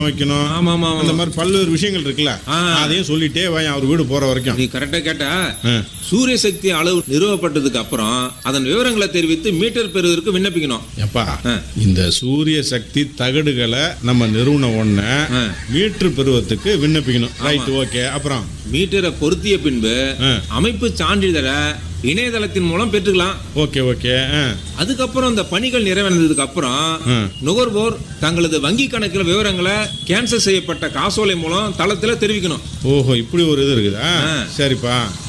வைக்கணும் ஆமா ஆமா அந்த ஆமா மாதிரி பல்வேறு விஷயங்கள் இருக்குல்ல ஆ. அதையும் சொல்லிட்டே வாய் அவர் வீடு போற வரைக்கும் நீ கரெக்டா கேட்டா ஆ. சூரிய சக்தி அளவு நிறுவப்பட்டதுக்கு அப்புறம் அதன் விவரங்களை தெரிவித்து மீட்டர் பெறுவதற்கு விண்ணப்பிக்கணும் எப்பா ஆ. இந்த சூரிய சக்தி தகடுகளை நம்ம நிறுவன உடனே ஆ. மீட்டர் பெறுவதற்கு விண்ணப்பிக்கணும் ரைட் ஓகே அப்புறம் மீட்டரை பொருத்திய பின்பு ஆ. அமைப்பு சான்றிதழை இணையதளத்தின் மூலம் பெற்றுக்கலாம் ஓகே ஓகே ஆ. அதுக்கப்புறம் இந்த பணிகள் நிறைவடைந்ததுக்கு அப்புறம் ஆ. நுகர்வோர் தங்களது வங்கி கணக்கில் விவரங்களை கேன்சல் செய்யப்பட்ட காசோலை மூலம் தளத்துல தெரிவிக்கணும் ஓஹோ இப்படி ஒரு இது இருக்குதா ஆ. சரிப்பா